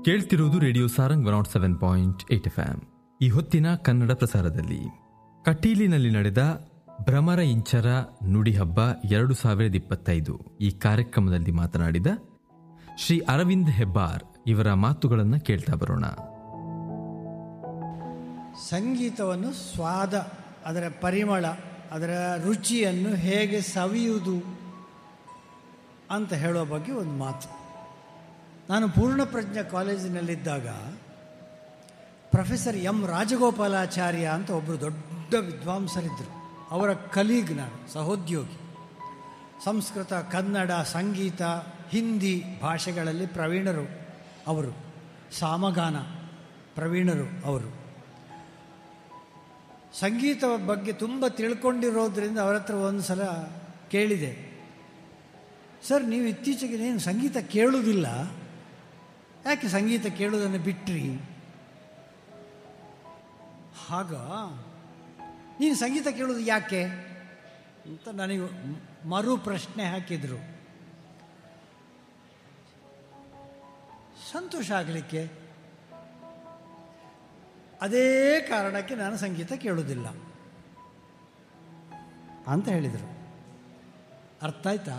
ಕೇಳ್ತಿರುವುದು radio Sarang one seven point eight F ಈ ಹೊತ್ತಿನ ಕನ್ನಡ ಪ್ರಸಾರದಲ್ಲಿ ಕಟೀಲಿನಲ್ಲಿ ನಡೆದ ಭ್ರಮರ ಇಂಚರ ನುಡಿ ಹಬ್ಬ ಎರಡು ಸಾವಿರದ ಇಪ್ಪತ್ತೈದು ಈ ಕಾರ್ಯಕ್ರಮದಲ್ಲಿ ಮಾತನಾಡಿದ ಶ್ರೀ ಅರವಿಂದ್ ಹೆಬ್ಬಾರ್ ಇವರ ಮಾತುಗಳನ್ನು ಕೇಳ್ತಾ ಬರೋಣ ಸಂಗೀತವನ್ನು ಸ್ವಾದ ಅದರ ಪರಿಮಳ ಅದರ ರುಚಿಯನ್ನು ಹೇಗೆ ಸವಿಯುವುದು ಅಂತ ಹೇಳೋ ಬಗ್ಗೆ ಒಂದು ಮಾತು ನಾನು ಪೂರ್ಣಪ್ರಜ್ಞ ಕಾಲೇಜಿನಲ್ಲಿದ್ದಾಗ ಪ್ರೊಫೆಸರ್ ಎಂ ರಾಜಗೋಪಾಲಾಚಾರ್ಯ ಅಂತ ಒಬ್ಬರು ದೊಡ್ಡ ವಿದ್ವಾಂಸರಿದ್ದರು ಅವರ ಕಲೀಗ್ ನಾನು ಸಹೋದ್ಯೋಗಿ ಸಂಸ್ಕೃತ ಕನ್ನಡ ಸಂಗೀತ ಹಿಂದಿ ಭಾಷೆಗಳಲ್ಲಿ ಪ್ರವೀಣರು ಅವರು ಸಾಮಗಾನ ಪ್ರವೀಣರು ಅವರು ಸಂಗೀತ ಬಗ್ಗೆ ತುಂಬ ತಿಳ್ಕೊಂಡಿರೋದ್ರಿಂದ ಅವರ ಹತ್ರ ಒಂದು ಸಲ ಕೇಳಿದೆ ಸರ್ ನೀವು ಇತ್ತೀಚೆಗೆ ಏನು ಸಂಗೀತ ಕೇಳುವುದಿಲ್ಲ ಯಾಕೆ ಸಂಗೀತ ಕೇಳುವುದನ್ನು ಬಿಟ್ರಿ ಹಾಗ ನೀನು ಸಂಗೀತ ಕೇಳೋದು ಯಾಕೆ ಅಂತ ನನಗೆ ಮರು ಪ್ರಶ್ನೆ ಹಾಕಿದರು ಸಂತೋಷ ಆಗಲಿಕ್ಕೆ ಅದೇ ಕಾರಣಕ್ಕೆ ನಾನು ಸಂಗೀತ ಕೇಳುವುದಿಲ್ಲ ಅಂತ ಹೇಳಿದರು ಅರ್ಥ ಆಯ್ತಾ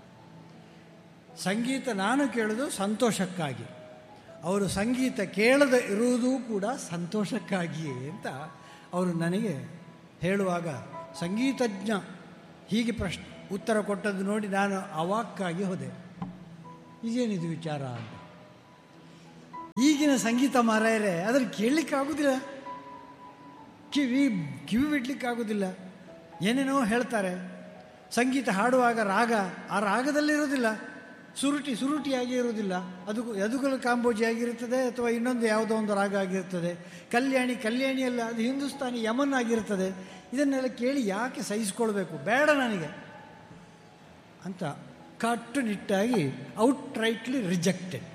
ಸಂಗೀತ ನಾನು ಕೇಳೋದು ಸಂತೋಷಕ್ಕಾಗಿ ಅವರು ಸಂಗೀತ ಕೇಳದೆ ಇರುವುದೂ ಕೂಡ ಸಂತೋಷಕ್ಕಾಗಿಯೇ ಅಂತ ಅವರು ನನಗೆ ಹೇಳುವಾಗ ಸಂಗೀತಜ್ಞ ಹೀಗೆ ಪ್ರಶ್ನೆ ಉತ್ತರ ಕೊಟ್ಟದ್ದು ನೋಡಿ ನಾನು ಅವಾಕ್ಕಾಗಿ ಹೋದೆ ಇದೇನಿದು ವಿಚಾರ ಅಂತ ಈಗಿನ ಸಂಗೀತ ಮಾರಾಯರೆ ಅದನ್ನು ಕೇಳಲಿಕ್ಕಾಗೋದಿಲ್ಲ ಕಿವಿ ಕಿವಿ ಬಿಡ್ಲಿಕ್ಕಾಗೋದಿಲ್ಲ ಏನೇನೋ ಹೇಳ್ತಾರೆ ಸಂಗೀತ ಹಾಡುವಾಗ ರಾಗ ಆ ರಾಗದಲ್ಲಿರೋದಿಲ್ಲ ಸುರುಟಿ ಸುರುಟಿಯಾಗಿ ಇರೋದಿಲ್ಲ ಅದು ಯದುಕುಲ ಕಾಂಬೋಜಿ ಆಗಿರುತ್ತದೆ ಅಥವಾ ಇನ್ನೊಂದು ಯಾವುದೋ ಒಂದು ರಾಗ ಆಗಿರ್ತದೆ ಕಲ್ಯಾಣಿ ಕಲ್ಯಾಣಿಯಲ್ಲ ಅದು ಹಿಂದೂಸ್ತಾನಿ ಯಮನ್ ಆಗಿರ್ತದೆ ಇದನ್ನೆಲ್ಲ ಕೇಳಿ ಯಾಕೆ ಸಹಿಸ್ಕೊಳ್ಬೇಕು ಬೇಡ ನನಗೆ ಅಂತ ಕಟ್ಟುನಿಟ್ಟಾಗಿ ಔಟ್ರೈಟ್ಲಿ ರಿಜೆಕ್ಟೆಡ್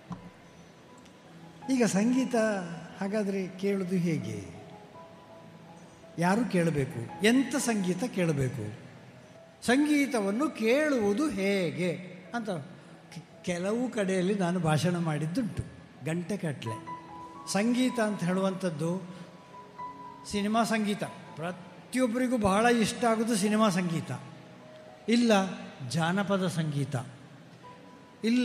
ಈಗ ಸಂಗೀತ ಹಾಗಾದರೆ ಕೇಳೋದು ಹೇಗೆ ಯಾರು ಕೇಳಬೇಕು ಎಂಥ ಸಂಗೀತ ಕೇಳಬೇಕು ಸಂಗೀತವನ್ನು ಕೇಳುವುದು ಹೇಗೆ ಅಂತ ಕೆಲವು ಕಡೆಯಲ್ಲಿ ನಾನು ಭಾಷಣ ಮಾಡಿದ್ದುಂಟು ಗಂಟೆ ಕಟ್ಟಲೆ ಸಂಗೀತ ಅಂತ ಹೇಳುವಂಥದ್ದು ಸಿನಿಮಾ ಸಂಗೀತ ಪ್ರತಿಯೊಬ್ಬರಿಗೂ ಬಹಳ ಇಷ್ಟ ಆಗೋದು ಸಿನಿಮಾ ಸಂಗೀತ ಇಲ್ಲ ಜಾನಪದ ಸಂಗೀತ ಇಲ್ಲ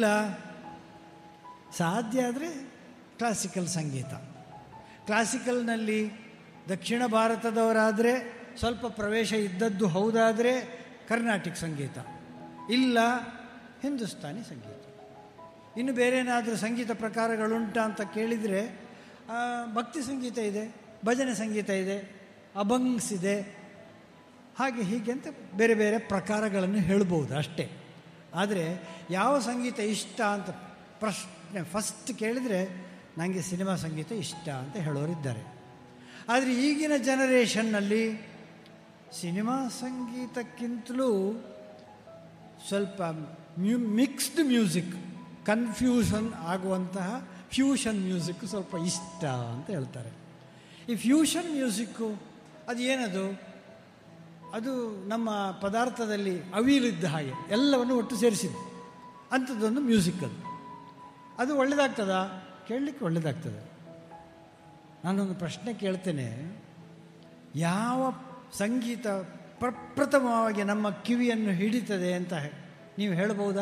ಸಾಧ್ಯ ಆದರೆ ಕ್ಲಾಸಿಕಲ್ ಸಂಗೀತ ಕ್ಲಾಸಿಕಲ್ನಲ್ಲಿ ದಕ್ಷಿಣ ಭಾರತದವರಾದರೆ ಸ್ವಲ್ಪ ಪ್ರವೇಶ ಇದ್ದದ್ದು ಹೌದಾದರೆ ಕರ್ನಾಟಿಕ್ ಸಂಗೀತ ಇಲ್ಲ ಹಿಂದೂಸ್ತಾನಿ ಸಂಗೀತ ಇನ್ನು ಬೇರೆ ಏನಾದರೂ ಸಂಗೀತ ಪ್ರಕಾರಗಳುಂಟಾ ಅಂತ ಕೇಳಿದರೆ ಭಕ್ತಿ ಸಂಗೀತ ಇದೆ ಭಜನೆ ಸಂಗೀತ ಇದೆ ಅಭಂಗ್ಸ್ ಇದೆ ಹಾಗೆ ಹೀಗೆ ಅಂತ ಬೇರೆ ಬೇರೆ ಪ್ರಕಾರಗಳನ್ನು ಹೇಳ್ಬೋದು ಅಷ್ಟೇ ಆದರೆ ಯಾವ ಸಂಗೀತ ಇಷ್ಟ ಅಂತ ಪ್ರಶ್ನೆ ಫಸ್ಟ್ ಕೇಳಿದರೆ ನನಗೆ ಸಿನಿಮಾ ಸಂಗೀತ ಇಷ್ಟ ಅಂತ ಹೇಳೋರಿದ್ದಾರೆ ಆದರೆ ಈಗಿನ ಜನರೇಷನ್ನಲ್ಲಿ ಸಿನಿಮಾ ಸಂಗೀತಕ್ಕಿಂತಲೂ ಸ್ವಲ್ಪ ಮ್ಯೂ ಮಿಕ್ಸ್ಡ್ ಮ್ಯೂಸಿಕ್ ಕನ್ಫ್ಯೂಷನ್ ಆಗುವಂತಹ ಫ್ಯೂಷನ್ ಮ್ಯೂಸಿಕ್ ಸ್ವಲ್ಪ ಇಷ್ಟ ಅಂತ ಹೇಳ್ತಾರೆ ಈ ಫ್ಯೂಷನ್ ಮ್ಯೂಸಿಕ್ಕು ಅದು ಏನದು ಅದು ನಮ್ಮ ಪದಾರ್ಥದಲ್ಲಿ ಅವಿಲಿದ್ದ ಹಾಗೆ ಎಲ್ಲವನ್ನು ಒಟ್ಟು ಸೇರಿಸಿದ್ದು ಅಂಥದ್ದೊಂದು ಮ್ಯೂಸಿಕ್ ಅದು ಅದು ಒಳ್ಳೆಯದಾಗ್ತದಾ ಕೇಳಲಿಕ್ಕೆ ಒಳ್ಳೆಯದಾಗ್ತದೆ ನಾನೊಂದು ಪ್ರಶ್ನೆ ಕೇಳ್ತೇನೆ ಯಾವ ಸಂಗೀತ ಪ್ರಪ್ರಥಮವಾಗಿ ನಮ್ಮ ಕಿವಿಯನ್ನು ಹಿಡಿತದೆ ಅಂತ ನೀವು ಹೇಳ್ಬೋದಾ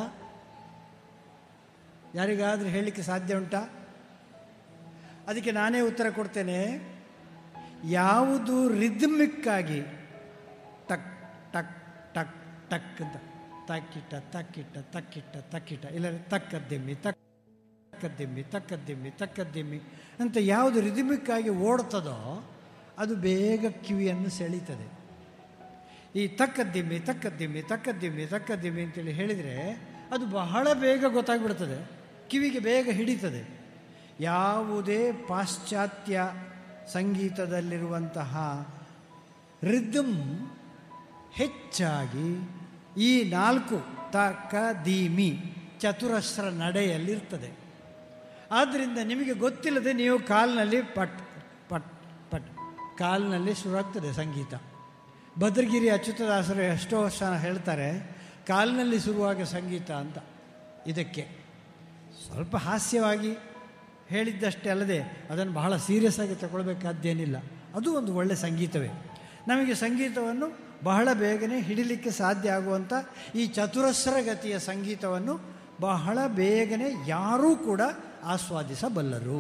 ಯಾರಿಗಾದರೂ ಹೇಳಲಿಕ್ಕೆ ಸಾಧ್ಯ ಉಂಟಾ ಅದಕ್ಕೆ ನಾನೇ ಉತ್ತರ ಕೊಡ್ತೇನೆ ಯಾವುದು ರಿದ್ಮಿಕ್ಕಾಗಿ ಟಕ್ ಟಕ್ ಟಕ್ ಟಕ್ ಅಂತ ತಕ್ಕಿಟ್ಟ ತಕ್ಕಿಟ್ಟ ತಕ್ಕಿಟ್ಟ ತಕ್ಕಿಟ್ಟ ಇಲ್ಲ ತಕ್ಕದ್ದಿಮ್ಮಿ ತಕ್ ತಕ್ಕದ್ದಿಮ್ಮಿ ತಕ್ಕದ್ದಿಮ್ಮಿ ತಕ್ಕದ್ದಿಮ್ಮಿ ಅಂತ ಯಾವುದು ರಿದಿಮಿಕ್ಕಾಗಿ ಓಡ್ತದೋ ಅದು ಬೇಗ ಕಿವಿಯನ್ನು ಸೆಳೀತದೆ ಈ ತಕ್ಕದ್ದಿಮ್ಮಿ ತಕ್ಕದ್ದಿಮ್ಮಿ ತಕ್ಕದ್ದಿಮ್ಮಿ ತಕ್ಕದ್ದಿಮ್ಮಿ ಅಂತೇಳಿ ಹೇಳಿದರೆ ಅದು ಬಹಳ ಬೇಗ ಗೊತ್ತಾಗ್ಬಿಡ್ತದೆ ಕಿವಿಗೆ ಬೇಗ ಹಿಡಿತದೆ ಯಾವುದೇ ಪಾಶ್ಚಾತ್ಯ ಸಂಗೀತದಲ್ಲಿರುವಂತಹ ರಿದಮ್ ಹೆಚ್ಚಾಗಿ ಈ ನಾಲ್ಕು ತಕ ದೀಮಿ ಚತುರಸ್ರ ನಡೆಯಲ್ಲಿರ್ತದೆ ಆದ್ದರಿಂದ ನಿಮಗೆ ಗೊತ್ತಿಲ್ಲದೆ ನೀವು ಕಾಲಿನಲ್ಲಿ ಪಟ್ ಪಟ್ ಪಟ್ ಕಾಲಿನಲ್ಲಿ ಶುರುವಾಗ್ತದೆ ಸಂಗೀತ ಭದ್ರಗಿರಿ ಅಚ್ಯುತದಾಸರು ಎಷ್ಟೋ ವರ್ಷ ಹೇಳ್ತಾರೆ ಕಾಲಿನಲ್ಲಿ ಶುರುವಾಗ ಸಂಗೀತ ಅಂತ ಇದಕ್ಕೆ ಸ್ವಲ್ಪ ಹಾಸ್ಯವಾಗಿ ಹೇಳಿದ್ದಷ್ಟೇ ಅಲ್ಲದೆ ಅದನ್ನು ಬಹಳ ಸೀರಿಯಸ್ ಆಗಿ ತಗೊಳ್ಬೇಕಾದ್ದೇನಿಲ್ಲ ಅದು ಒಂದು ಒಳ್ಳೆಯ ಸಂಗೀತವೇ ನಮಗೆ ಸಂಗೀತವನ್ನು ಬಹಳ ಬೇಗನೆ ಹಿಡಿಲಿಕ್ಕೆ ಸಾಧ್ಯ ಆಗುವಂಥ ಈ ಚತುರಸ್ರ ಗತಿಯ ಸಂಗೀತವನ್ನು ಬಹಳ ಬೇಗನೆ ಯಾರೂ ಕೂಡ ಆಸ್ವಾದಿಸಬಲ್ಲರು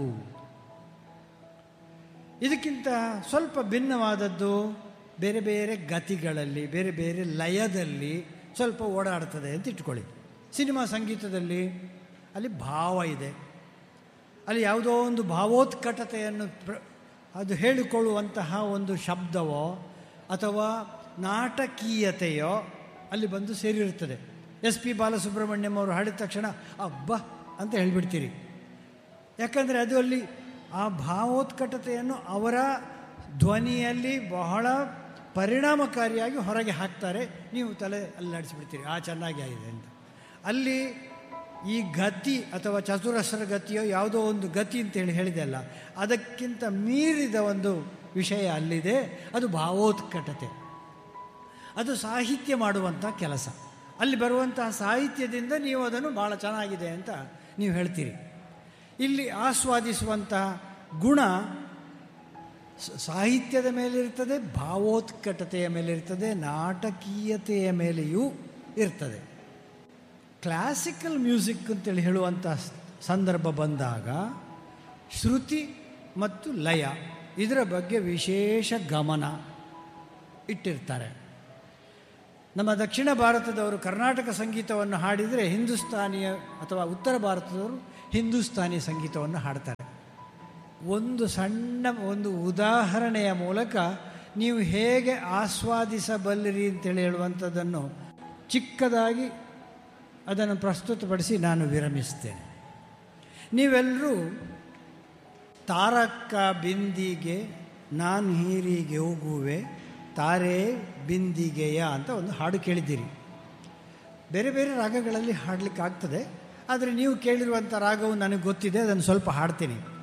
ಇದಕ್ಕಿಂತ ಸ್ವಲ್ಪ ಭಿನ್ನವಾದದ್ದು ಬೇರೆ ಬೇರೆ ಗತಿಗಳಲ್ಲಿ ಬೇರೆ ಬೇರೆ ಲಯದಲ್ಲಿ ಸ್ವಲ್ಪ ಓಡಾಡ್ತದೆ ಅಂತ ಇಟ್ಕೊಳ್ಳಿ ಸಿನಿಮಾ ಸಂಗೀತದಲ್ಲಿ ಅಲ್ಲಿ ಭಾವ ಇದೆ ಅಲ್ಲಿ ಯಾವುದೋ ಒಂದು ಭಾವೋತ್ಕಟತೆಯನ್ನು ಪ್ರ ಅದು ಹೇಳಿಕೊಳ್ಳುವಂತಹ ಒಂದು ಶಬ್ದವೋ ಅಥವಾ ನಾಟಕೀಯತೆಯೋ ಅಲ್ಲಿ ಬಂದು ಸೇರಿರುತ್ತದೆ ಎಸ್ ಪಿ ಬಾಲಸುಬ್ರಹ್ಮಣ್ಯಂ ಅವರು ಹಾಡಿದ ತಕ್ಷಣ ಅಬ್ಬ ಅಂತ ಹೇಳಿಬಿಡ್ತೀರಿ ಯಾಕಂದರೆ ಅದು ಅಲ್ಲಿ ಆ ಭಾವೋತ್ಕಟತೆಯನ್ನು ಅವರ ಧ್ವನಿಯಲ್ಲಿ ಬಹಳ ಪರಿಣಾಮಕಾರಿಯಾಗಿ ಹೊರಗೆ ಹಾಕ್ತಾರೆ ನೀವು ತಲೆ ಅಲ್ಲಾಡಿಸಿಬಿಡ್ತೀರಿ ಆ ಚೆನ್ನಾಗಿ ಆಗಿದೆ ಅಂತ ಅಲ್ಲಿ ಈ ಗತಿ ಅಥವಾ ಚತುರಸ್ರ ಗತಿಯೋ ಯಾವುದೋ ಒಂದು ಗತಿ ಅಂತೇಳಿ ಹೇಳಿದೆ ಅಲ್ಲ ಅದಕ್ಕಿಂತ ಮೀರಿದ ಒಂದು ವಿಷಯ ಅಲ್ಲಿದೆ ಅದು ಭಾವೋತ್ಕಟತೆ ಅದು ಸಾಹಿತ್ಯ ಮಾಡುವಂಥ ಕೆಲಸ ಅಲ್ಲಿ ಬರುವಂತಹ ಸಾಹಿತ್ಯದಿಂದ ನೀವು ಅದನ್ನು ಭಾಳ ಚೆನ್ನಾಗಿದೆ ಅಂತ ನೀವು ಹೇಳ್ತೀರಿ ಇಲ್ಲಿ ಆಸ್ವಾದಿಸುವಂತಹ ಗುಣ ಸ- ಸಾಹಿತ್ಯದ ಮೇಲಿರ್ತದೆ ಭಾವೋತ್ಕಟತೆಯ ಮೇಲಿರ್ತದೆ ನಾಟಕೀಯತೆಯ ಮೇಲೆಯೂ ಇರ್ತದೆ ಕ್ಲಾಸಿಕಲ್ ಮ್ಯೂಸಿಕ್ ಅಂತೇಳಿ ಹೇಳುವಂಥ ಸ್- ಸಂದರ್ಭ ಬಂದಾಗ ಶ್ರುತಿ ಮತ್ತು ಲಯ ಇದರ ಬಗ್ಗೆ ವಿಶೇಷ ಗಮನ ಇಟ್ಟಿರ್ತಾರೆ ನಮ್ಮ ದಕ್ಷಿಣ ಭಾರತದವರು ಕರ್ನಾಟಕ ಸಂಗೀತವನ್ನು ಹಾಡಿದರೆ ಹಿಂದೂಸ್ತಾನಿಯ ಅಥವಾ ಉತ್ತರ ಭಾರತದವರು ಹಿಂದೂಸ್ತಾನಿ ಸಂಗೀತವನ್ನು ಹಾಡ್ತಾರೆ ಒಂದು ಸಣ್ಣ ಒಂದು ಉದಾಹರಣೆಯ ಮೂಲಕ ನೀವು ಹೇಗೆ ಆಸ್ವಾದಿಸಬಲ್ಲಿರಿ ಅಂತೇಳಿ ಹೇಳುವಂಥದ್ದನ್ನು ಚಿಕ್ಕದಾಗಿ ಅದನ್ನು ಪ್ರಸ್ತುತಪಡಿಸಿ ನಾನು ವಿರಮಿಸ್ತೇನೆ ನೀವೆಲ್ಲರೂ ತಾರಕ್ಕ ಬಿಂದಿಗೆ ನಾನು ಹೀರಿಗೆ ಹೋಗುವೆ ತಾರೆ ಬಿಂದಿಗೆಯ ಅಂತ ಒಂದು ಹಾಡು ಕೇಳಿದ್ದೀರಿ ಬೇರೆ ಬೇರೆ ರಾಗಗಳಲ್ಲಿ ಹಾಡಲಿಕ್ಕೆ ಆಗ್ತದೆ ಆದರೆ ನೀವು ಕೇಳಿರುವಂಥ ರಾಗವು ನನಗೆ ಗೊತ್ತಿದೆ ಅದನ್ನು ಸ್ವಲ್ಪ ಹಾಡ್ತೀನಿ